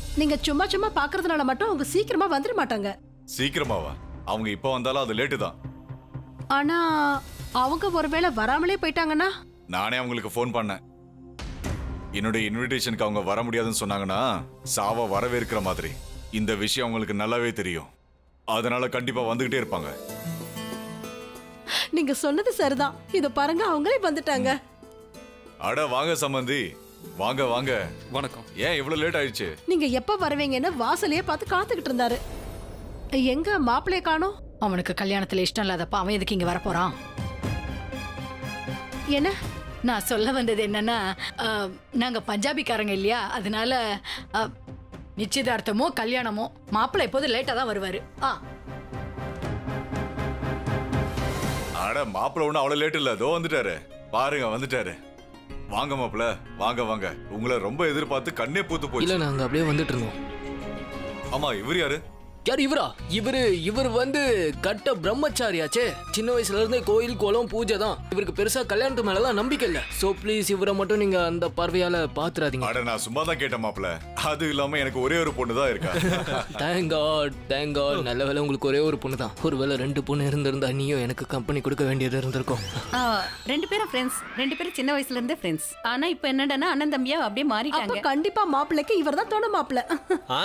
நீங்க சும்மா சும்மா பாக்குறதுனால மட்டும் அவங்க சீக்கிரமா வந்துட மாட்டாங்க சீக்கிரமாவா அவங்க இப்போ வந்தாலும் அது லேட்டு தான் ஆனா அவங்க ஒருவேளை வராமலே போயிட்டாங்கன்னா நானே அவங்களுக்கு ஃபோன் பண்ணேன் என்னுடைய இன்விடேஷனுக்கு அவங்க வர முடியாதுன்னு சொன்னாங்கன்னா சாவ வரவேற்கிற மாதிரி இந்த விஷயம் அவங்களுக்கு நல்லாவே தெரியும் அதனால கண்டிப்பா வந்துகிட்டே இருப்பாங்க நீங்க சொன்னது சரிதான் இத பாருங்க அவங்களே வந்துட்டாங்க அட வாங்க சம்பந்தி வாங்க வாங்க வணக்கம் ஏன் இவ்வளவு லேட் ஆயிடுச்சு நீங்க எப்ப வருவீங்கன்னு வாசலையே பார்த்து காத்துக்கிட்டு இருந்தாரு எங்க மாப்பிள்ளைய காணோம் அவனுக்கு கல்யாணத்துல இஷ்டம் இல்லாதப்ப அவன் எதுக்கு இங்க வரப்போறான் என்ன நான் சொல்ல வந்தது என்னன்னா அஹ், நாங்க பஞ்சாபிக்காரங்க இல்லையா அதனால அஹ், நிச்சயதார்த்தமோ கல்யாணமோ மாப்பிள்ளை எப்போதும் லேட்டா தான் வருவாரு ஆ அட மாப்பிள்ள ஒண்ணு அவ்வளவு லேட் இல்ல அதோ வந்துட்டாரு பாருங்க வந்துட்டாரு வாங்க மாப்பிள்ள வாங்க வாங்க உங்களை ரொம்ப எதிர்பார்த்து கண்ணே பூத்து இல்ல போச்சு நாங்க அப்படியே வந்துட்டு இருந்தோம் ஆமா இவர் யாரு யார் இவரா இவரு இவர் வந்து கட்ட பிரம்மச்சாரியாச்சே சின்ன வயசுல இருந்தே கோயில் கோலம் பூஜை தான் இவருக்கு பெருசா கல்யாணத்து மேலலாம் நம்பிக்கை இல்ல சோ ப்ளீஸ் இவரை மட்டும் நீங்க அந்த பார்வையால பாத்துறாதீங்க அட நான் சும்மா தான் கேட்டேன் மாப்பிள்ள அது இல்லாம எனக்கு ஒரே ஒரு பொண்ணு தான் இருக்கா தேங்க் காட் தேங்க் காட் நல்ல வேளை உங்களுக்கு ஒரே ஒரு பொண்ணு தான் ஒருவேளை ரெண்டு பொண்ணு இருந்திருந்தா நீயும் எனக்கு கம்பெனி கொடுக்க வேண்டியது இருந்திருக்கும் ஆ, ரெண்டு பேரும் ஃப்ரெண்ட்ஸ் ரெண்டு பேரும் சின்ன வயசுல இருந்தே ஃப்ரெண்ட்ஸ் ஆனா இப்போ என்னடான்னா அண்ணன் தம்பியா அப்படியே அப்ப மாறிட்டாங்க கண்டிப்பா மாப்பிள்ளைக்கு இவர் தான் தோணும் மாப்பிள்ள ஆ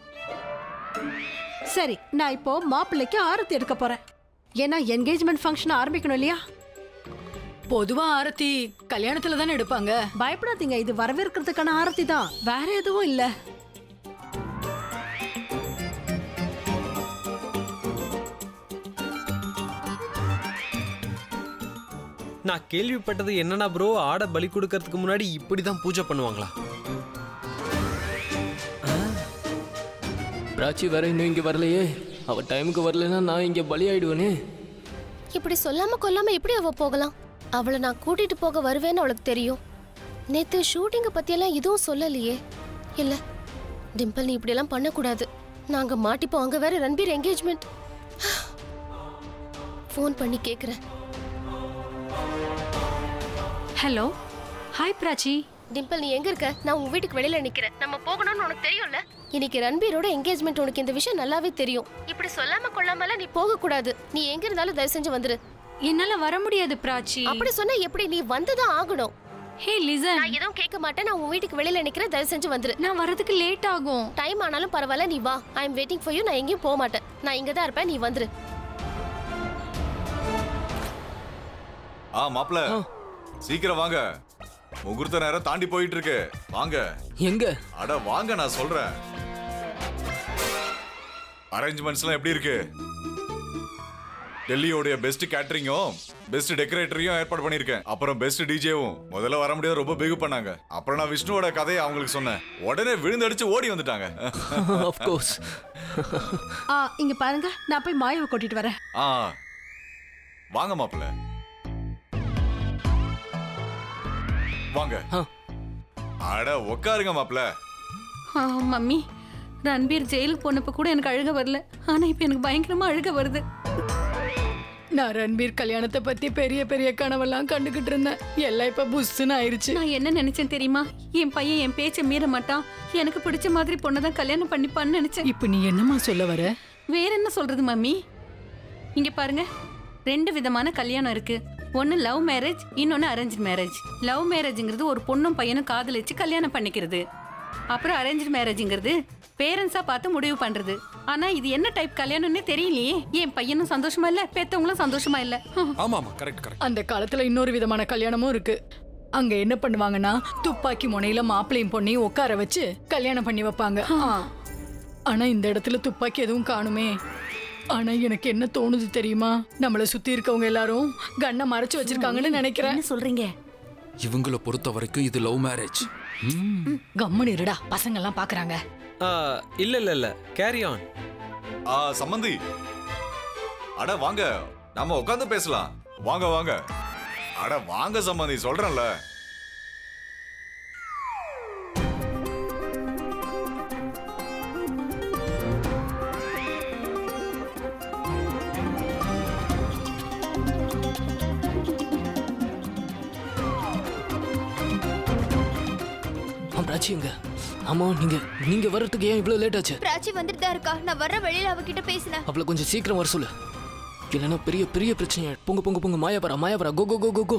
சரி நான் இப்போ மாப்பிள்ளைக்கு ஆரத்தி எடுக்க போறேன் ஏன்னா என்கேஜ்மெண்ட் ஃபங்க்ஷன் ஆரம்பிக்கணும் இல்லையா பொதுவா ஆரத்தி கல்யாணத்துல தானே எடுப்பாங்க பயப்படாதீங்க இது வரவேற்கிறதுக்கான ஆரத்தி தான் வேற எதுவும் இல்ல நான் கேள்விப்பட்டது என்னன்னா ப்ரோ ஆடை பலி கொடுக்கறதுக்கு முன்னாடி இப்படி தான் பூஜை பண்ணுவாங்களா பிராச்சி வேற இன்னும் இங்க வரலையே அவ டைமுக்கு வரலைன்னா நான் இங்க பலி ஆயிடுவேனே இப்படி சொல்லாம கொல்லாம எப்படி அவ போகலாம் அவளை நான் கூட்டிட்டு போக வருவேன்னு அவளுக்கு தெரியும் நேத்து ஷூட்டிங்க பத்தியெல்லாம் எதுவும் சொல்லலையே இல்ல டிம்பிள் நீ இப்படியெல்லாம் பண்ணக்கூடாது நாங்க மாட்டிப்போம் அங்க வேற ரன்பீர் என்கேஜ்மெண்ட் ஃபோன் பண்ணி கேக்குறேன் ஹலோ ஹாய் பிராச்சி டிம்பிள் நீ எங்க இருக்க நான் உங்க வீட்டுக்கு வெளியில நிக்கிறேன் நம்ம போகணும்னு உனக்கு தெரியும்ல இன்னைக்கு ரன்பீரோட என்கேஜ்மெண்ட் உனக்கு இந்த விஷயம் நல்லாவே தெரியும் இப்படி சொல்லாம கொள்ளாமல நீ போக கூடாது நீ எங்க இருந்தாலும் தயவு செஞ்சு வந்துரு என்னால வர முடியாது பிராச்சி அப்படி சொன்னா எப்படி நீ வந்துதான் ஆகணும் ஹே லிசன் நான் எதுவும் கேட்க மாட்டேன் நான் உன் வீட்டுக்கு வெளியில நிக்கிறேன் தயவு செஞ்சு வந்துரு நான் வரதுக்கு லேட் ஆகும் டைம் ஆனாலும் பரவாயில்ல நீ வா I am waiting for you நான் எங்கேயும் போக மாட்டேன் நான் இங்க தான் இருப்பேன் நீ வந்துரு ஆ மாப்பிள்ள சீக்கிரம் வாங்க முகூர்த்த நேரம் தாண்டி போயிட்டு இருக்கு வாங்க எங்க அட வாங்க நான் சொல்றேன் அரேஞ்ச்மெண்ட்ஸ்லாம் எப்படி இருக்கு டெல்லியோடைய பெஸ்ட் கேட்டரிங்கும் பெஸ்ட் டெக்கரேட்டரையும் ஏற்பாடு பண்ணிருக்கேன் அப்புறம் பெஸ்ட் டிஜேவும் முதல்ல வர முடியாது ரொம்ப பிகு பண்ணாங்க அப்புறம் நான் விஷ்ணுவோட கதையை அவங்களுக்கு சொன்னேன் உடனே விழுந்தடிச்சு ஓடி வந்துட்டாங்க ஆஃப் கோர்ஸ் ஆ இங்க பாருங்க நான் போய் மாயாவை கூட்டிட்டு வரேன் ஆ வாங்க மாப்பிள்ள வாங்க ஆ. அட உட்காருங்க மாப்பிள்ள ஆ, மம்மி ரன்பீர் ஜெயிலுக்கு போனப்ப கூட எனக்கு அழுக வரல ஆனா இப்போ எனக்கு பயங்கரமா அழுக வருது நான் ரன்பீர் கல்யாணத்தை பத்தி பெரிய பெரிய கனவெல்லாம் கண்டுகிட்டு இருந்தேன் எல்லாம் இப்ப புஷ்ஷுன்னு ஆயிருச்சு நான் என்ன நினைச்சேன் தெரியுமா என் பையன் என் பேச்சை மீற மாட்டான் எனக்கு பிடிச்ச மாதிரி பொண்ணை தான் கல்யாணம் பண்ணிப்பான்னு நினைச்சேன் இப்ப நீ என்னம்மா சொல்ல வர வேற என்ன சொல்றது மம்மி இங்க பாருங்க ரெண்டு விதமான கல்யாணம் இருக்கு ஒன்னு லவ் மேரேஜ் இன்னொன்னு அரேஞ்ச் மேரேஜ் லவ் மேரேஜ்ங்கிறது ஒரு பொண்ணும் பையனும் காதலிச்சு கல்யாணம் பண்ணிக்கிறது அப்புறம் அரேஞ்ச் மேரேஜ்ங்கிறது பேரண்ட்ஸா பார்த்து முடிவு பண்றது ஆனா இது என்ன டைப் கல்யாணம்னே தெரியலையே என் பையனும் சந்தோஷமா இல்ல பெத்தவங்களும் சந்தோஷமா இல்ல ஆமா ஆமா கரெக்ட் கரெக்ட் அந்த காலத்துல இன்னொரு விதமான கல்யாணமும் இருக்கு அங்க என்ன பண்ணுவாங்கன்னா துப்பாக்கி முனையில மாப்பிள்ளையும் பொண்ணையும் உட்கார வச்சு கல்யாணம் பண்ணி வைப்பாங்க ஆ. ஆனா இந்த இடத்துல துப்பாக்கி எதுவும் காணுமே ஆனா எனக்கு என்ன தோணுது தெரியுமா நம்மள சுத்தி இருக்கவங்க எல்லாரும் கண்ணை மறைச்சு வச்சிருக்காங்கன்னு நினைக்கிறேன் என்ன சொல்றீங்க இவங்கள பொறுத்த வரைக்கும் இது லவ் மேரேஜ் கம்முன்னு இருடா பசங்க எல்லாம் பாக்குறாங்க ஆ, இல்ல இல்ல இல்ல கேரி ஆன் ஆ சம்மந்தி அட வாங்க நாம உட்காந்து பேசலாம் வாங்க வாங்க அட வாங்க சம்மந்தி சொல்றேன்ல பிராச்சி எங்க ஆமா நீங்க நீங்க வர்றதுக்கு ஏன் இவ்வளவு லேட் ஆச்சு பிராச்சி வந்துட்டு தான் இருக்கா நான் வர்ற வழியில அவகிட்ட பேசினேன் அவளை கொஞ்சம் சீக்கிரம் வர சொல்லு இல்லைன்னா பெரிய பெரிய பிரச்சனை பொங்க பொங்க பொங்க மாயாபரா மாயாபரா go go go go go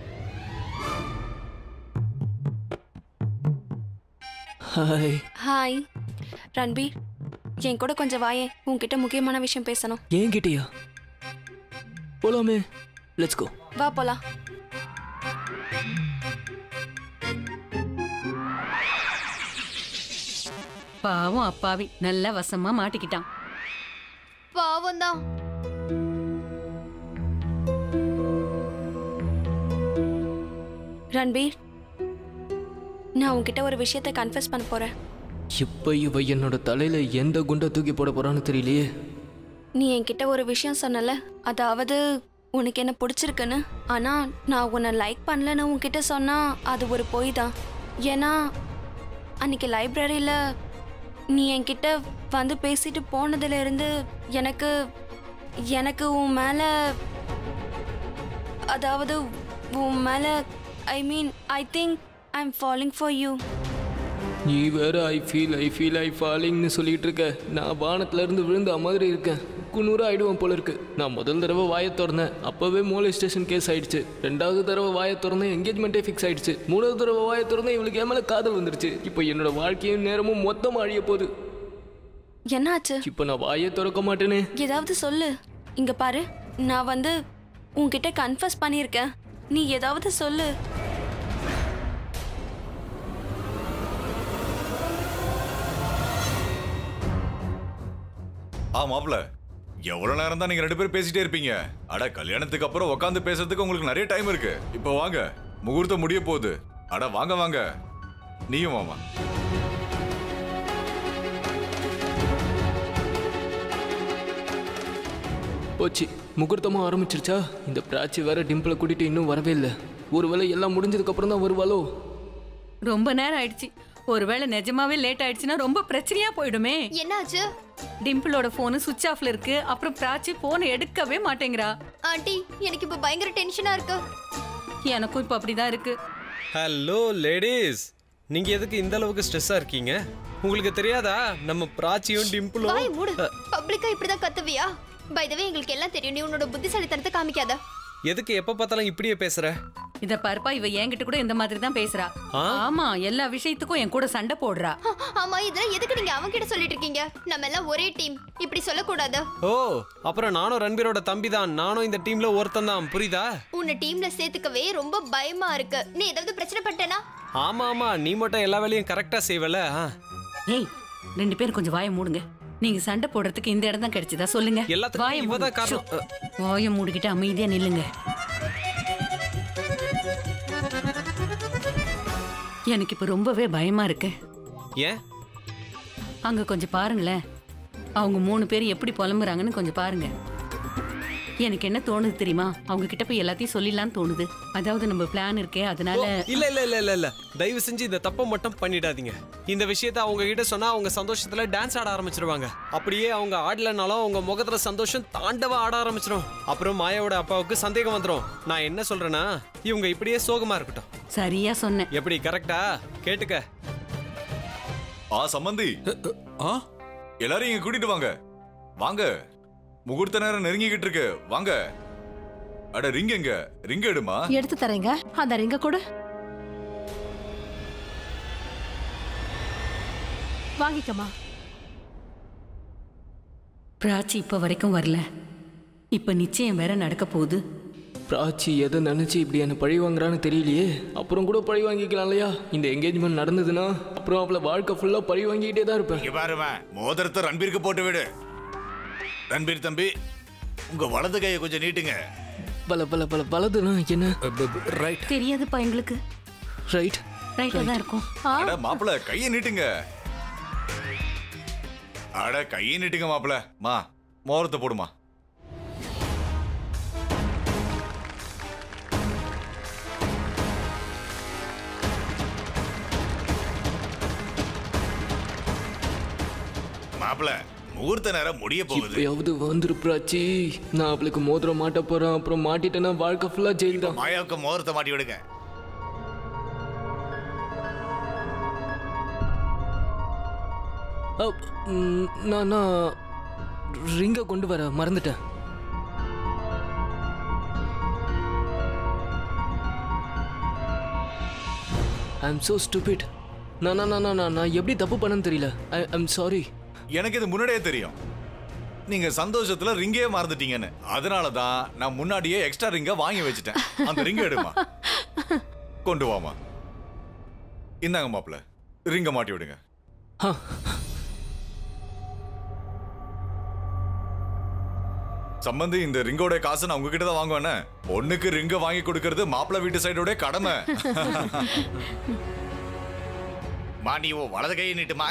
hi hi Ranbir என் கூட கொஞ்சம் வாயே உன்கிட்ட முக்கியமான விஷயம் பேசணும் ஏன் கிட்டியா போலாமே லெட்ஸ் கோ வா போலாம் பாவம் அப்பாவி நல்லா வசமா மாட்டிக்கிட்டான் பாவம் தான் ரன்பீர் நான் உன்கிட்ட ஒரு விஷயத்த கன்ஃபஸ் பண்ண போறேன் இப்ப இவ என்னோட தலையில எந்த குண்டை தூக்கி போட போறான்னு தெரியலையே நீ என்கிட்ட ஒரு விஷயம் சொன்னல அதாவது உனக்கு என்ன பிடிச்சிருக்குன்னு ஆனா நான் உன்னை லைக் பண்ணலன்னு உன்கிட்ட சொன்னா அது ஒரு பொய் தான் ஏன்னா அன்னைக்கு லைப்ரரியில நீ என்கிட்ட வந்து பேசிட்டு போனதுல இருந்து எனக்கு எனக்கு உன் மேல அதாவது உன் மேல I mean I think I am following for you நீ வேற I feel I feel I ஃபாலிங்னு சொல்லிட்டு இருக்க நான் வானத்துல இருந்து விழுந்த மாதிரி இருக்கேன் குன்னூறு ஆயிடுவேன் போல இருக்கு நான் முதல் தடவை வாயை திறந்தேன் அப்பவே மோலை ஸ்டேஷன் கேஸ் ஆயிடுச்சு ரெண்டாவது தடவை வாயை திறந்தேன் என்கேஜ்மெண்ட்டே ஃபிக்ஸ் ஆயிடுச்சு மூணாவது தடவை வாயை திறந்தேன் இவளுக்கு என் மேல காதல் வந்துருச்சு இப்போ என்னோட வாழ்க்கையும் நேரமும் மொத்தமா அழிய போகுது என்னாச்சு இப்போ நான் வாயை திறக்க மாட்டேனே ஏதாவது சொல்லு இங்க பாரு நான் வந்து உன்கிட்ட கன்ஃபஸ் பண்ணியிருக்கேன் நீ ஏதாவது சொல்லு ஆ மாப்ள எவ்வளவு நேரம் தான் நீங்க ரெண்டு பேரும் பேசிட்டே இருப்பீங்க அட கல்யாணத்துக்கு அப்புறம் உட்காந்து பேசுறதுக்கு உங்களுக்கு நிறைய டைம் இருக்கு இப்போ வாங்க முகூர்த்தம் முடிய போகுது அட வாங்க வாங்க நீயும் வாமா போச்சு முகூர்த்தமும் ஆரம்பிச்சிருச்சா இந்த பிராச்சி வேற டிம்பிளை கூட்டிட்டு இன்னும் வரவே இல்லை ஒருவேளை எல்லாம் முடிஞ்சதுக்கு அப்புறம் தான் வருவாளோ ரொம்ப நேரம் ஆயிடுச்சு ஒருவேளை நிஜமாவே லேட் ஆயிடுச்சுன்னா ரொம்ப பிரச்சனையா போயிடுமே என்னாச்சு டிம்பிளோட போனு சுவிட்ச் ஆஃப்ல இருக்கு அப்புறம் பிராச்சி போனை எடுக்கவே மாட்டேங்கிறா ஆண்டி எனக்கு இப்ப பயங்கர டென்ஷனா இருக்கு எனக்கும் இப்ப அப்படிதான் இருக்கு ஹலோ லேடிஸ் நீங்க எதுக்கு இந்த அளவுக்கு ஸ்ட்ரெஸ்ஸா இருக்கீங்க உங்களுக்கு தெரியாதா நம்ம பிராச்சியும் டிம்பிளும் வாய் மூடு பப்ளிக்கா இப்படிதான் கத்துவியா பை த வே எங்களுக்கு எல்லாம் தெரியும் நீ உன்னோட புத்திசாலித்தனத்தை காமிக்காத எதுக்கு எப்ப பார்த்தாலும் இப்படியே பேசுற இத பாருப்பா இவ என்கிட்ட கூட இந்த மாதிரி தான் பேசுறா ஆ? ஆமா எல்லா விஷயத்துக்கும் என் கூட சண்டை போடுறா ஆ, ஆமா இதெல்லாம் எதுக்கு நீங்க அவங்க கிட்ட சொல்லிட்டு இருக்கீங்க நம்ம எல்லாம் ஒரே டீம் இப்படி சொல்லக்கூடாது ஓ அப்புறம் நானும் ரன்பீரோட தம்பி தான் நானும் இந்த டீம்ல ஒருத்தன் தான் புரியுதா உன்னை டீம்ல சேர்த்துக்கவே ரொம்ப பயமா இருக்கு நீ ஏதாவது பிரச்சனை பண்ணிட்டேனா ஆமா ஆமா நீ மட்டும் எல்லா வேலையும் கரெக்டா செய்வல ஏய் ரெண்டு பேரும் கொஞ்சம் வாயை மூடுங்க நீங்க சண்டை போடுறதுக்கு இந்த இடம் தான் கிடைச்சதா சொல்லுங்க எல்லாத்துக்கும் வாயை இவ தான் மூடு. காரணம். ஷோ. வாயை மூடிக்கிட்டு அமைதியா நில்லுங்க எனக்கு இப்ப ரொம்பவே பயமா இருக்கு ஏன் அங்க கொஞ்சம் பாருங்களேன் அவங்க மூணு பேர் எப்படி புலம்புறாங்கன்னு கொஞ்சம் பாருங்க எனக்கு என்ன தோணுது தெரியுமா அவங்க கிட்ட போய் எல்லாத்தையும் சொல்லிடலாம்னு தோணுது அதாவது நம்ம பிளான் இருக்கே அதனால இல்ல இல்ல இல்ல இல்ல இல்ல தயவு செஞ்சு இந்த தப்பை மட்டும் பண்ணிடாதீங்க இந்த விஷயத்த அவங்க கிட்ட சொன்னா அவங்க சந்தோஷத்துல டான்ஸ் ஆட ஆரம்பிச்சிருவாங்க அப்படியே அவங்க ஆடலனாலும் அவங்க முகத்துல சந்தோஷம் தாண்டவா ஆட ஆரம்பிச்சிடும் அப்புறம் மாயாவோட அப்பாவுக்கு சந்தேகம் வந்துடும் நான் என்ன சொல்றேன்னா இவங்க இப்படியே சோகமா இருக்கட்டும் சரியா சொன்னேன் எப்படி கரெக்டா கேட்டுக்க ஆ சம்பந்தி ஆ எல்லாரும் இங்க கூட்டிட்டு வாங்க வாங்க முகூர்த்த நேரம் நெருங்கிக்கிட்டு இருக்கு வாங்க அட ரிங் எங்க ரிங் எடுமா எடுத்து தரேங்க அந்த ரிங்க கூட வாங்கிக்கமா பிராச்சி இப்ப வரைக்கும் வரல இப்ப நிச்சயம் வேற நடக்க போகுது பிராச்சி எதை நினைச்சு இப்படி என்ன பழி வாங்குறான்னு தெரியலையே அப்புறம் கூட பழி வாங்கிக்கலாம் இல்லையா இந்த என்கேஜ்மெண்ட் நடந்ததுன்னா அப்புறம் அவளை வாழ்க்கை ஃபுல்லா பழி வாங்கிக்கிட்டே தான் இருப்பேன் இங்க பாருமா மோதிரத்தை ரன்பீருக்கு போட்டு விடு ரன்பீர் தம்பி உங்க வலது கையை கொஞ்சம் நீட்டுங்க பல பல பல பலதுனா என்ன ரைட் தெரியாதுப்பா எங்களுக்கு ரைட் ரைட்டா தான் இருக்கும் அட மாப்பிள கையை நீட்டுங்க அட கையை நீட்டுங்க மாப்பிள மா மோதிரத்தை போடுமா மாப்பிள முகூர்த்த நேரம் முடிய போகுது இப்பயாவது வந்துரு பிராச்சி நான் அவளுக்கு மோதிரம் மாட்ட போறேன் அப்புறம் மாட்டிட்டேன்னா வாழ்க்கை ஃபுல்லா ஜெயில் தான் மாயாவுக்கு மோதிரத்தை மாட்டி விடுங்க அப், ம், நான் நான் ரிங்கை கொண்டு வர மறந்துட்டேன் ஐ எம் ஸோ ஸ்டூபிட் நான் நான் நான் நான் நான் எப்படி தப்பு பண்ணேன்னு தெரியல ஐ ஐம் சாரி எனக்கு இது முன்னாடியே தெரியும் நீங்க சந்தோஷத்துல ரிங்கே மறந்துட்டீங்கன்னு அதனால தான் நான் முன்னாடியே எக்ஸ்ட்ரா ரிங்க வாங்கி வச்சுட்டேன் அந்த ரிங்க எடுமா கொண்டு வாமா இந்தாங்க மாப்பிள்ள ரிங்க மாட்டி விடுங்க சம்பந்தி இந்த ரிங்கோட காசு நான் உங்ககிட்ட தான் வாங்குவேனே பொண்ணுக்கு ரிங்க வாங்கி கொடுக்கறது மாப்பிள்ளை வீட்டு சைடோட கடமை மா நீ உன் வலது கையை நீட்டுமா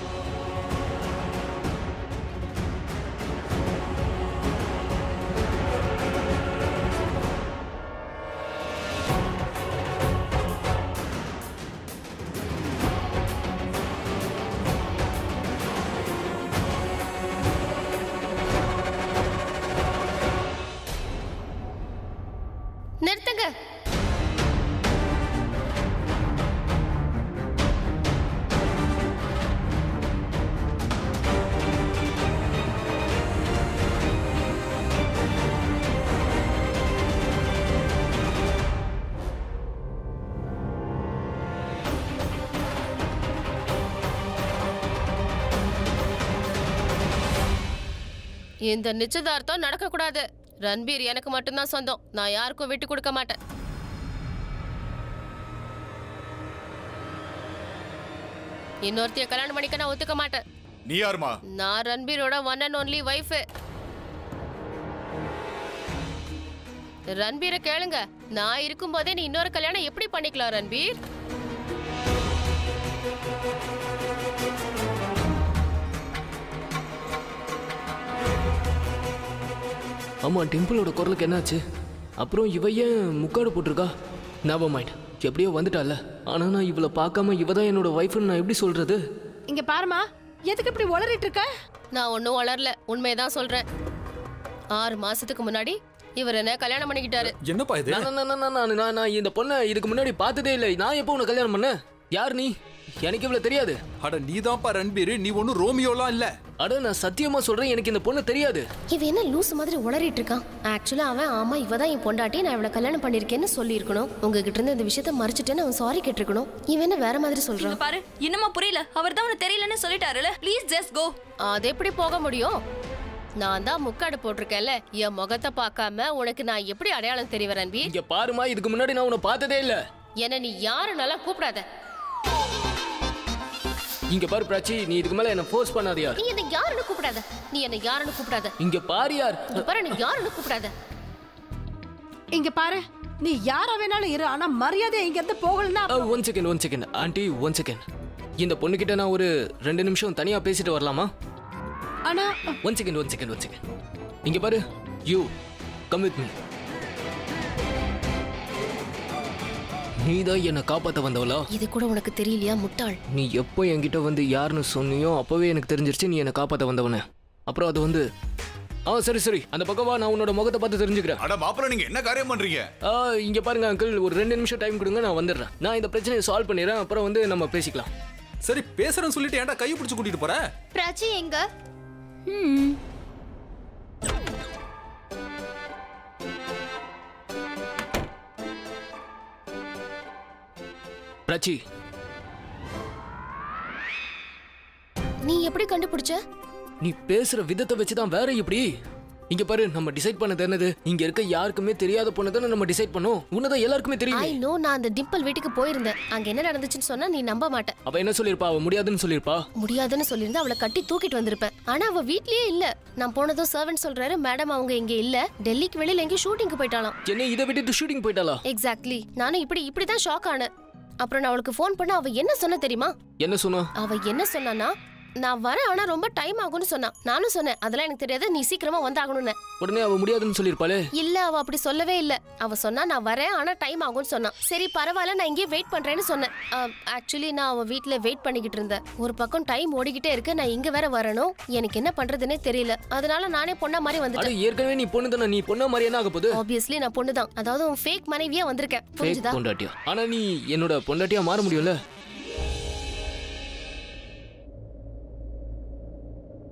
நிறுத்துங்க இந்த நிச்சயதார்த்தம் நடக்க கூடாது ரன்பீர் எனக்கு மட்டும்தான் சொந்தம் நான் யாருக்கும் விட்டு கொடுக்க மாட்டேன் இன்னொருத்தைய கல்யாணம் பண்ணிக்க நான் ஒத்துக்க மாட்டேன் நீ யாருமா நான் ரன்பீரோட ஒன் அண்ட் ஒன்லி ஒய்ஃப் ரன்பீரை கேளுங்க நான் இருக்கும்போதே நீ இன்னொரு கல்யாணம் எப்படி பண்ணிக்கலாம் ரன்பீர் ஆமா டிம்பிளோட குரலுக்கு என்னாச்சு அப்புறம் இவ ஏன் முக்காடு போட்டிருக்கா ஞாபகம் மைண்ட் எப்படியோ வந்துட்டால ஆனா நான் இவளை பார்க்காம இவ தான் என்னோட ஒய்ஃப்னு நான் எப்படி சொல்றது இங்க பாருமா எதுக்கு இப்படி உளறிட்டு இருக்க நான் ஒன்றும் வளரல உண்மையதான் சொல்றேன் ஆறு மாசத்துக்கு முன்னாடி இவர் என்ன கல்யாணம் பண்ணிக்கிட்டாரு என்னப்பா இது நான் நான் நான் நான் நான் நான் இந்த பொண்ணை இதுக்கு முன்னாடி பார்த்ததே இல்லை நான் எப்போ உன்னை கல்யாணம் பண்ணேன் யார் நீ எனக்கு இவ்வளவு தெரியாது அட நீதான்ப்பா ரன்பீர் நீ ஒன்னும் ரோமியோலாம் இல்ல அட நான் சத்தியமா சொல்றேன் எனக்கு இந்த பொண்ணு தெரியாது இவன் என்ன லூஸ் மாதிரி உளறிட்டு இருக்கான் ஆக்சுவலா அவன் ஆமா இவ தான் என் பொண்டாட்டி நான் இவளை கல்யாணம் பண்ணிருக்கேன்னு சொல்லியிருக்கணும் உங்ககிட்ட இருந்து இந்த விஷயத்த மறைச்சிட்டேன்னு அவன் சாரி கேட்டிருக்கணும் இவன் என்ன வேற மாதிரி சொல்றான் பாரு இன்னுமா புரியல அவர் தான் உனக்கு தெரியலன்னு சொல்லிட்டாருல ப்ளீஸ் ஜஸ்ட் கோ அது எப்படி போக முடியும் நான் தான் முக்காடு போட்டிருக்கேன்ல என் முகத்தை பார்க்காம உனக்கு நான் எப்படி அடையாளம் தெரியவ ரன்பி இங்க பாருமா இதுக்கு முன்னாடி நான் உன்னை பார்த்ததே இல்ல என்ன நீ யாருனாலும் கூப்பிடாத இங்க பாரு பிராச்சி நீ இதுக்கு மேல என்ன ஃபோர்ஸ் பண்ணாதியா நீ என்ன யாருன்னு கூப்பிடாத நீ என்ன யாருன்னு கூப்பிடாத இங்க பாரு யார் இங்க பாரு நீ யாருன்னு கூப்பிடாத இங்க பாரு நீ யாரா வேணாலும் இரு ஆனா மரியாதை இங்க இருந்து போகலன்னா one second one second aunty one second இந்த பொண்ணுகிட்ட நான் ஒரு ரெண்டு நிமிஷம் தனியா பேசிட்டு வரலாமா ஆனா one second one second one second இங்க பாரு யூ கம் வித் மீ நீ தான் என்னை காப்பாத்த வந்தவளா இது கூட உனக்கு தெரியலையா முட்டாள் நீ எப்போ என்கிட்ட வந்து யாருன்னு சொன்னியோ அப்பவே எனக்கு தெரிஞ்சிருச்சு நீ என்னை காப்பாத்த வந்தவன அப்புறம் அது வந்து ஆ சரி சரி அந்த பக்கம் வா நான் உன்னோட முகத்தை பார்த்து தெரிஞ்சுக்கிறேன் அட மாப்பிள்ள நீங்க என்ன காரியம் பண்றீங்க ஆ இங்க பாருங்க அங்கிள் ஒரு ரெண்டு நிமிஷம் டைம் கொடுங்க நான் வந்துடுறேன் நான் இந்த பிரச்சனையை சால்வ் பண்ணிடுறேன் அப்புறம் வந்து நம்ம பேசிக்கலாம் சரி பேசுறேன்னு சொல்லிட்டு ஏன்டா கையை பிடிச்சு கூட்டிட்டு போற பிராச்சி எங்க பிராச்சி நீ எப்படி கண்டுபிடிச்ச நீ பேசுற விதத்தை வச்சு தான் வேற எப்படி இங்க பாரு நம்ம டிசைட் பண்ணது என்னது இங்க இருக்க யாருக்குமே தெரியாத பொண்ணு தானே நம்ம டிசைட் பண்ணோம் உன்னதான் எல்லாருக்குமே ஐ தெரியும் நோ நான் அந்த டிம்பிள் வீட்டுக்கு போயிருந்தேன் அங்க என்ன நடந்துச்சுன்னு சொன்னா நீ நம்ப மாட்ட அவ என்ன சொல்லிருப்பா அவ முடியாதுன்னு சொல்லிருப்பா முடியாதுன்னு சொல்லியிருந்தா அவளை கட்டி தூக்கிட்டு வந்திருப்பேன் ஆனா அவ வீட்லயே இல்ல நான் போனதும் சர்வன்ட் சொல்றாரு மேடம் அவங்க இங்க இல்ல டெல்லிக்கு வெளியில எங்கேயும் ஷூட்டிங்க்கு போயிட்டாலாம் என்ன இதை விட்டுட்டு ஷூட்டிங் போயிட்டாளா எக்ஸாக்ட்லி நானும் இப்படி இப்படிதான் ஷாக் ஆனேன் அப்புறம் நான் அவளுக்கு ஃபோன் பண்ண அவ என்ன சொன்ன தெரியுமா என்ன சொன்னா அவ என்ன சொன்னானா நான் வரேன் ஆனா ரொம்ப டைம் ஆகும்னு சொன்னா நானும் சொன்னேன் அதெல்லாம் எனக்கு தெரியாது நீ சீக்கிரமா வந்தாகணும்னு உடனே அவ முடியாதுன்னு சொல்லிருப்பாளே இல்ல அவ அப்படி சொல்லவே இல்ல அவ சொன்னா நான் வரேன் ஆனா டைம் ஆகும்னு சொன்னா சரி பரவாயில்ல நான் இங்கே வெயிட் பண்றேன்னு சொன்னேன் ஆக்சுவலி நான் அவ வீட்ல வெயிட் பண்ணிக்கிட்டு இருந்தேன் ஒரு பக்கம் டைம் ஓடிக்கிட்டே இருக்கு நான் இங்க வேற வரணும் எனக்கு என்ன பண்றதுன்னே தெரியல அதனால நானே பொண்ணா மாதிரி அட வந்துட்டேன் ஏற்கனவே நீ பொண்ணு தானே நீ பொண்ணா மாதிரி என்ன ஆக போகுது ஆப்வியஸ்லி நான் பொண்ணுதான் அதாவது உன் ஃபேக் மனைவியா வந்திருக்கேன் ஃபேக் புரிஞ்சுதா பொண்டாட்டியா ஆனா நீ என்னோட பொண்டாட்டியா மாற முடியும்ல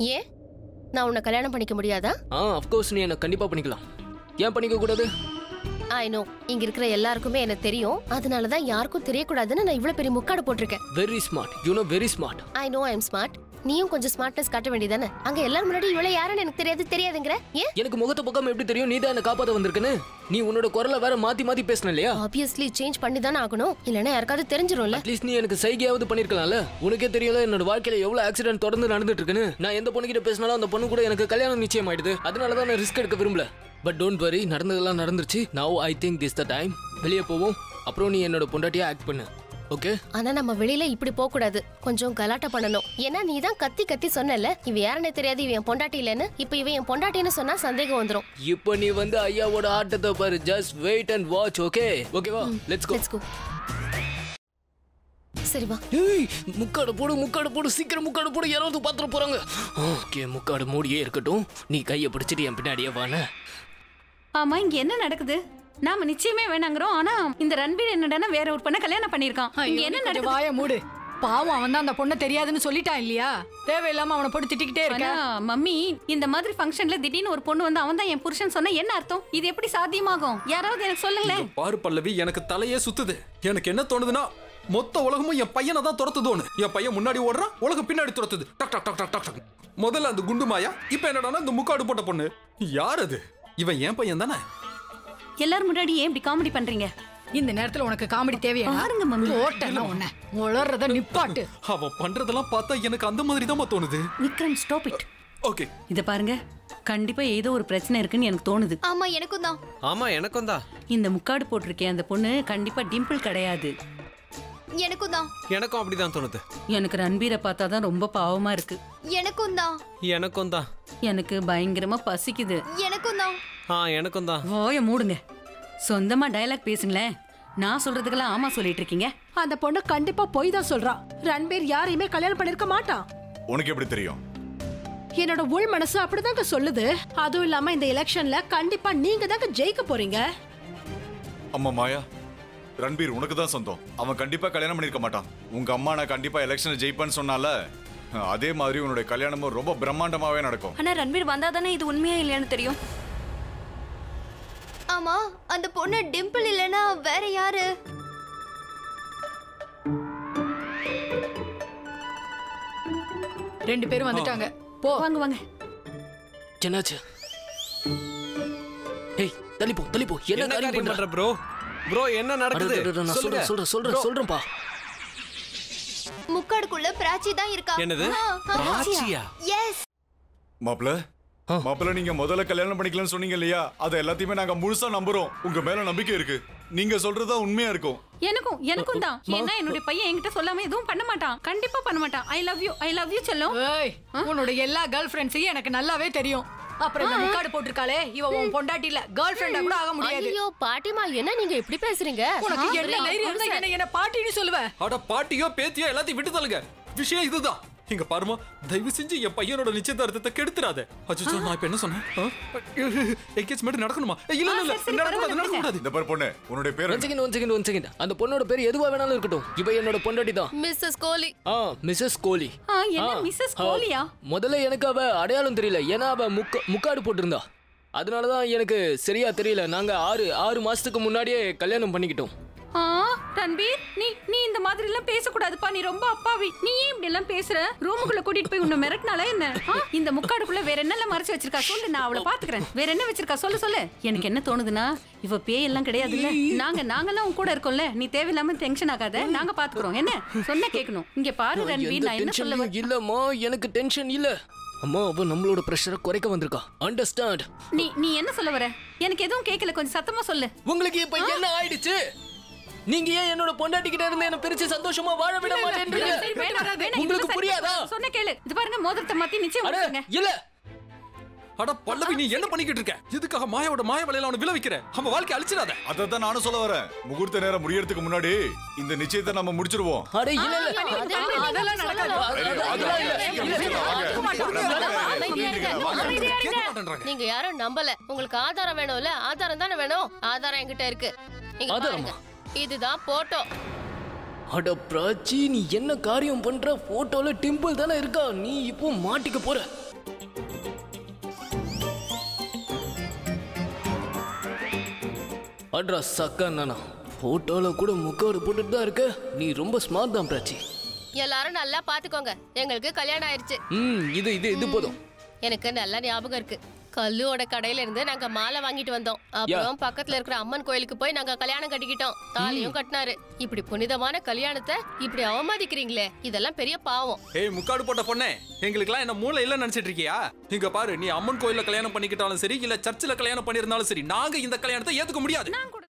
ஏன் நான் உன்னை கல்யாணம் பண்ணிக்க முடியாதா ஆ அஃப்கோர்ஸ் நீ என்ன கண்டிப்பா பண்ணிக்கலாம் ஏன் பண்ணிக்க கூடாது ஐ நோ இங்க இருக்கிற எல்லாருக்குமே எனக்கு தெரியும் அதனால தான் யாருக்கும் தெரியக்கூடாதுன்னு நான் இவ்வளவு பெரிய முக்காடு போட்டிருக்கேன் very smart you know very smart I know I am smart நீயும் கொஞ்சம் ஸ்மார்ட்னஸ் காட்ட வேண்டியதானே அங்க எல்லாரும் முன்னாடி இவ்வளவு யாருன்னு எனக்கு தெரியாது தெரியாதுங்கிற ஏன் எனக்கு முகத்தை பக்கம் எப்படி தெரியும் நீ தான் என்ன காப்பாத்த வந்திருக்குன்னு நீ உன்னோட குரலை வேற மாத்தி மாத்தி பேசின இல்லையா ஆப்வியஸ்லி சேஞ்ச் பண்ணி தானே ஆகணும் இல்லைன்னா யாருக்காவது தெரிஞ்சிரும்ல அட்லீஸ்ட் நீ எனக்கு சைகையாவது பண்ணிருக்கலாம்ல உனக்கே தெரியல என்னோட வாழ்க்கையில எவ்வளவு ஆக்சிடென்ட் தொடர்ந்து நடந்துட்டு இருக்குன்னு நான் எந்த பொண்ணுகிட்ட பேசினாலும் அந்த பொண்ணு கூட எனக்கு கல்யாணம் நிச்சயம் ஆயிடுது அதனால தான் நான் ரிஸ்க் எடுக்க விரும்பல பட் டோன்ட் வரி நடந்ததெல்லாம் நடந்துருச்சு now I think this the time வெளியே போவோம் அப்புறம் நீ என்னோட பொண்டாட்டியா ஆக்ட் பண்ணு ஓகே ஆனா நம்ம வெளியில இப்படி போக கூடாது கொஞ்சம் கலாட்டா பண்ணணும் ஏன்னா நீ தான் கத்தி கத்தி சொன்னல இவ யாருன்னு தெரியாது இவன் என் பொண்டாட்டி இல்லைன்னு இப்ப இவன் என் பொண்டாட்டின்னு சொன்னா சந்தேகம் வந்துரும் இப்போ நீ வந்து ஐயாவோட ஆட்டத்தை பாரு just wait and watch okay ஓகேவா லெட்ஸ் கோ லெட்ஸ் கோ சரி வா ஏய் முக்காடு போடு முக்காடு போடு சீக்கிரம் முக்காடு போடு யாராவது பாத்துற போறாங்க ஓகே முக்காடு மூடியே இருக்கட்டும் நீ கையை பிடிச்சிட்டு என் பின்னாடியே வான ஆமா இங்க என்ன நடக்குது நாம நிச்சயமே வேணாங்கிறோம் ஆனா இந்த ரன்பீர் என்னடா வேற ஒரு பொண்ணை கல்யாணம் பண்ணிருக்கான் இங்க என்ன கொஞ்சம் நடக்குது வாய மூடு பாவம் அவன் தான் அந்த பொண்ணை தெரியாதுன்னு சொல்லிட்டான் இல்லையா தேவையில்லாம அவனை போட்டு திட்டிக்கிட்டே இருக்க ஆனா மம்மி இந்த மாதிரி ஃபங்க்ஷன்ல திடீர்னு ஒரு பொண்ணு வந்து அவன் தான் என் புருஷன் சொன்னா என்ன அர்த்தம் இது எப்படி சாத்தியமாகும் யாராவது எனக்கு சொல்லுங்களேன் பாரு பல்லவி எனக்கு தலையே சுத்துது எனக்கு என்ன தோணுதுன்னா மொத்த உலகமும் என் பையனை தான் துரத்துதோன்னு என் பையன் முன்னாடி ஓடுறான் உலகம் பின்னாடி துரத்துது டக் டக் டக் டக் டக் டக் முதல்ல அந்த குண்டு மாயா இப்ப என்னடான்னா இந்த முக்காடு போட்ட பொண்ணு யார் அது இவன் என் பையன் தானே எல்லாரும் முன்னாடி ஏன் இப்படி காமெடி பண்றீங்க இந்த நேரத்துல உனக்கு காமெடி தேவையா பாருங்க மம்மி. ஓட்டல உன்ன உளறத நிப்பாட்டு அவன் பண்றதெல்லாம் பார்த்தா எனக்கு அந்த மாதிரி தான் தோணுது விக்ரம் ஸ்டாப் இட் ஓகே இத பாருங்க கண்டிப்பா ஏதோ ஒரு பிரச்சனை இருக்குன்னு எனக்கு தோணுது ஆமா எனக்கும் தான் ஆமா எனக்கும் தான் இந்த முக்காடு போட்டிருக்கேன் அந்த பொண்ணு கண்டிப்பா டிம்பிள் கிடையாது எனக்கும் தான் எனக்கும் அப்படிதான் தோணுது எனக்கு ரன்பீரை பார்த்தா தான் ரொம்ப பாவமா இருக்கு எனக்கும் தான் எனக்கும் தான் எனக்கு பயங்கரமா பசிக்குது எனக்கும் தான் ஆ எனக்கும் தான் ஓய மூடுங்க சொந்தமா டயலாக் பேசுங்களேன் நான் சொல்றதுக்கெல்லாம் ஆமா சொல்லிட்டு இருக்கீங்க அந்த பொண்ணு கண்டிப்பா போய் தான் சொல்றா ரன்பீர் யாரையுமே கல்யாணம் பண்ணிருக்க மாட்டான் உனக்கு எப்படி தெரியும் என்னோட உள் மனசு அப்படிதாங்க சொல்லுது அதுவும் இல்லாம இந்த எலெக்ஷன்ல கண்டிப்பா நீங்க தாங்க ஜெயிக்க போறீங்க அம்மா மாயா ரன்பீர் உனக்கு தான் சொந்தம் அவன் கண்டிப்பா கல்யாணம் பண்ணிருக்க மாட்டான் உங்க அம்மா நான் கண்டிப்பா எலெக்ஷன் ஜெயிப்பேன்னு சொன்னால அதே மாதிரி உன்னுடைய கல்யாணமும் ரொம்ப பிரம்மாண்டமாவே நடக்கும் ஆனா ரன்வீர் வந்தாதானே இது உண்மையா இல்லையான்னு தெரியும் ஆமா அந்த பொண்ணு டிம்பிள் இல்லனா வேற யாரு ரெண்டு பேரும் வந்துட்டாங்க போ வாங்க வாங்க என்னாச்சு ஏய் தள்ளி போ தள்ளி போ என்ன என்ன காரியம் காரியம் பண்ற பண்ற ப்ரோ ப்ரோ என்ன நடக்குது அடடடட, நான் சொல்லுங்க. சொல்றேன் சொல்றேன் சொல்றேன் சொல்றேன்ப்பா முக்காடுக்குள்ள பிராச்சி தான் இருக்கா என்னது பிராச்சியா எஸ் மாப்பிள மாப்பிள நீங்க முதல்ல கல்யாணம் பண்ணிக்கலாம்னு சொன்னீங்க இல்லையா அதை எல்லாத்தையுமே நாங்க முழுசா நம்புறோம் உங்க மேல நம்பிக்கை இருக்கு நீங்க சொல்றதா உண்மையா இருக்கும் எனக்கும் எனக்கும் தான் ஏன்னா என்னுடைய பையன் என்கிட்ட சொல்லாம எதுவும் பண்ண மாட்டான் கண்டிப்பா பண்ண மாட்டான் I love you I love you செல்லும் ஏய் உன்னோட எல்லா கேர்ள் ஃப்ரெண்ட்ஸையும் எனக்கு நல்லாவே தெரியும் அப்புறம் இந்த முக்காடு போட்டிருக்காளே இவ உன் பொண்டாட்டி இல்ல கேர்ள் ஃப்ரெண்டா கூட ஆக முடியாது ஐயோ பாட்டிமா என்ன நீங்க இப்படி பேசுறீங்க உனக்கு ஆ, என்ன தைரியம் இருந்தா புருஷன். என்ன என்ன பாட்டின்னு சொல்லுவ அட பாட்டியோ பேத்தியோ எல்லாத்தையும் விட்டு தள்ளுங்க விஷயம் இதுதான் இங்க பாருமா தயவு செஞ்சு என் பையனோட நிச்சயதார்த்தத்தை கெடுத்துறாத அச்சோ நான் இப்ப என்ன சொன்னேன் என்கேஜ்மெண்ட் நடக்கணுமா இல்ல இல்ல இல்ல சரி, சரி, நடக்கூடாது பரவாயில்ல, நடக்கூடாது இந்த பாரு பொண்ணு உன்னுடைய பேர் ஒன் என்ன? Second one second one second அந்த பொண்ணோட பேர் எதுவா வேணாலும் இருக்கட்டும் இவ என்னோட பொண்டாட்டி தான் மிஸ்ஸஸ் கோலி ஆ மிஸ்ஸஸ் கோலி ஆ, என்ன ஆ, மிஸ்ஸஸ் ஆ, கோலியா முதல்ல எனக்கு அவ அடையாளம் தெரியல ஏன்னா அவ முக்க முக்காடு போட்டிருந்தா அதனால தான் எனக்கு சரியா தெரியல நாங்க ஆறு ஆறு மாசத்துக்கு முன்னாடியே கல்யாணம் பண்ணிக்கிட்டோம் ஆ ரன்பீர் நீ நீ இந்த மாதிரி எல்லாம் பேசக்கூடாதுப்பா நீ ரொம்ப அப்பாவி நீ ஏன் இப்படி எல்லாம் பேசுற ரூமுக்குள்ள கூட்டிட்டு போய் உன்னை மிரட்டினால என்ன ஆ, இந்த முக்காடுக்குள்ள வேற என்னெல்லாம் மறைச்சு வச்சிருக்கா சொல்லு நான் அவளை பாத்துக்கிறேன் வேற என்ன வச்சிருக்கா சொல்லு சொல்லு எனக்கு என்ன தோணுதுன்னா இவ பேய் எல்லாம் கிடையாதுல்ல நாங்க நாங்கெல்லாம் உன் கூட இருக்கோம்ல நீ தேவையில்லாம டென்ஷன் ஆகாத நாங்க பாத்துக்கிறோம் என்ன சொன்ன கேட்கணும் இங்க பாரு ரன்பீர் எந்த நான் என்ன சொல்ல டென்ஷன்லயும் இல்லம்மா எனக்கு டென்ஷன் இல்ல அம்மா அவ நம்மளோட பிரஷரை குறைக்க வந்திருக்கா அண்டர்ஸ்டாண்ட் நீ நீ என்ன சொல்ல வர எனக்கு எதுவும் கேட்கல கொஞ்சம் சத்தமா சொல்லு உங்களுக்கு இப்ப என்ன ஆயிடுச்சு நீங்க ஏன் என்னோட பொண்டாட்டி கிட்ட இருந்து என்ன பிரிச்சு சந்தோஷமா வாழ விட மாட்டேன்றீங்க சரி, வேணாம், வேணாம், உங்களுக்கு இவ்வளவு சரி, புரியாதா சொன்ன கேளு இது பாருங்க மோதிரத்தை மாத்தி நிச்சயம் அட கொடுத்துருங்க இல்ல அட பல்லவி நீ என்ன பண்ணிக்கிட்டு இருக்க எதுக்காக மாயாவோட மாய வலையில அவனை விளைவிக்கிற அவன் வாழ்க்கை அழிச்சிடாத அதை தான் நானும் சொல்ல வரேன் முகூர்த்த நேரம் முடியறதுக்கு முன்னாடி இந்த நிச்சயத்தை நம்ம முடிச்சிருவோம் அட இல்ல இல்ல அதெல்லாம் அதெல்லாம் நடக்காது அதெல்லாம் இல்ல இல்ல அமைதியா இருங்க, அமைதியா கேட்க இருங்க. மாட்டேன்றாங்க நீங்க யாரும் நம்பல உங்களுக்கு ஆதாரம் வேணும்ல ஆதாரம் தானே வேணும் ஆதாரம் என்கிட்ட இருக்கு இங்க ஆதாரமா? பாருங்க இதுதான் போட்டோ அட பிராச்சி நீ என்ன காரியம் பண்ற போட்டோல டிம்பிள் தானே இருக்கா நீ இப்போ மாட்டிக்க போற அட்ரா சக்கா நானா ஃபோட்டோவில் கூட முக்காடு போட்டுட்டு தான் இருக்க நீ ரொம்ப ஸ்மார்ட் தான் பிராச்சி எல்லாரும் நல்லா பாத்துக்கோங்க எங்களுக்கு கல்யாணம் ஆயிருச்சு ம் இது இது இது போதும் எனக்கு நல்ல ஞாபகம் இருக்கு கல்லுவோட கடையில இருந்து நாங்க மாலை வாங்கிட்டு வந்தோம் அப்புறம் பக்கத்துல இருக்கிற அம்மன் கோயிலுக்கு போய் நாங்க கல்யாணம் கட்டிக்கிட்டோம் தாலியும் கட்டினாரு இப்படி புனிதமான கல்யாணத்தை இப்படி அவமதிக்கிறீங்களே இதெல்லாம் பெரிய பாவம் ஏய் முக்காடு போட்ட பொண்ணே எங்களுக்கெல்லாம் என்ன மூளை இல்ல நினைச்சிட்டு இருக்கியா இங்க பாரு நீ அம்மன் கோயில்ல கல்யாணம் பண்ணிக்கிட்டாலும் சரி இல்ல சர்ச்சில் கல்யாணம் பண்ணியிருந்தாலும் சரி நாங்க இந்த கல்யாணத்தை ஏத்துக்க முடியாது நான் கூட